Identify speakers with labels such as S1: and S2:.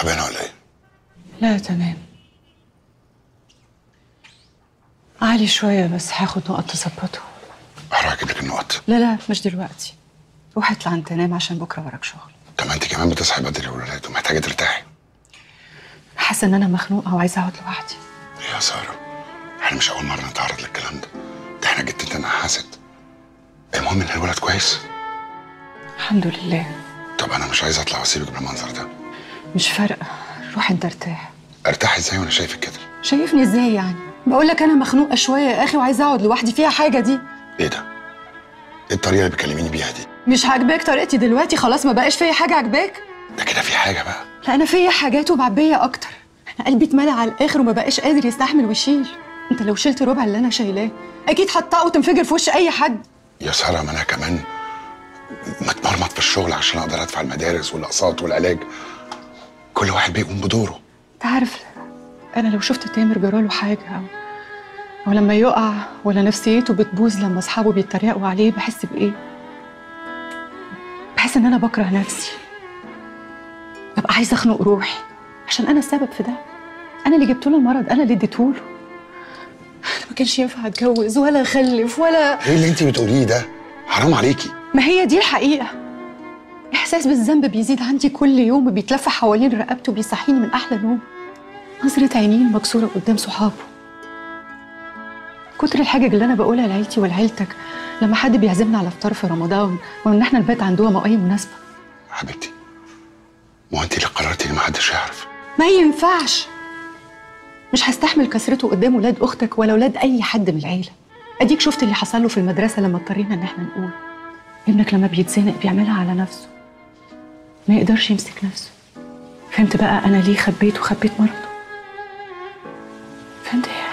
S1: تعبانه ولا ايه؟
S2: لا تمام عالي شوية بس هاخد نقط تظبطه
S1: هروح اجيب لك النقط
S2: لا لا مش دلوقتي روح اطلع انت نام عشان بكرة وراك شغل
S1: طب ما انت كمان بتصحي بدري والولاد ومحتاجه ترتاحي
S2: حاسة ان انا مخنوقة وعايزة اقعد لوحدي
S1: يا ساره احنا مش اول مره نتعرض للكلام ده ده احنا جدتنا نحست المهم ان الولد كويس
S2: الحمد لله
S1: طب انا مش عايز اطلع واسيبك بالمنظر ده
S2: مش فارقة روح انت ارتاح
S1: ارتاح ازاي وانا شايفك كده
S2: شايفني ازاي يعني بقول لك انا مخنوقة شوية يا اخي وعايزة اقعد لوحدي فيها حاجة دي
S1: ايه ده؟ ايه الطريقه اللي بتكلميني بيها دي؟
S2: مش عاجباك طريقتي دلوقتي خلاص ما بقاش فيا حاجة عاجباك
S1: ده كده في حاجه بقى
S2: لا انا فيا حاجات ومعبيه اكتر انا قلبي اتملى على الاخر وما بقاش قادر يستحمل ويشيل انت لو شلت ربع اللي انا شايلاه اكيد هتطق وتنفجر في وش اي حد
S1: يا ساره ما انا كمان متمرمط في الشغل عشان اقدر ادفع المدارس والاقساط والعلاج كل واحد بيقوم بدوره
S2: انت عارف انا لو شفت تامر جراله حاجه او او لما يقع ولا نفسيته بتبوظ لما اصحابه بيتريقوا عليه بحس بايه بحس ان انا بكره نفسي ببقى عايزه اخنق روحي عشان انا السبب في ده انا اللي جبت له المرض انا اللي اديته له انا ما كانش ينفع اتجوز ولا اخلف ولا
S1: ايه اللي انت بتقوليه ده حرام عليكي
S2: ما هي دي الحقيقة إحساس بالذنب بيزيد عندي كل يوم وبيتلف حوالين رقبته بيصحيني من أحلى نوم نظرة عينيه المكسورة قدام صحابه كتر الحاجة اللي أنا بقولها لعيلتي ولعيلتك لما حد بيعزمنا على فطار في رمضان وإن إحنا نبات عندهم أو أي مناسبة
S1: حبيبتي ما هو انت اللي قررتي ان ما حدش يعرف
S2: ما ينفعش مش هستحمل كسرته قدام ولاد أختك ولا ولاد أي حد من العيلة أديك شفت اللي حصل له في المدرسة لما اضطرينا إن إحنا نقول ابنك لما بيتزنق بيعملها على نفسه ما يقدرش يمسك نفسه فهمت بقى أنا ليه خبيت وخبيت مرضه فهمت يا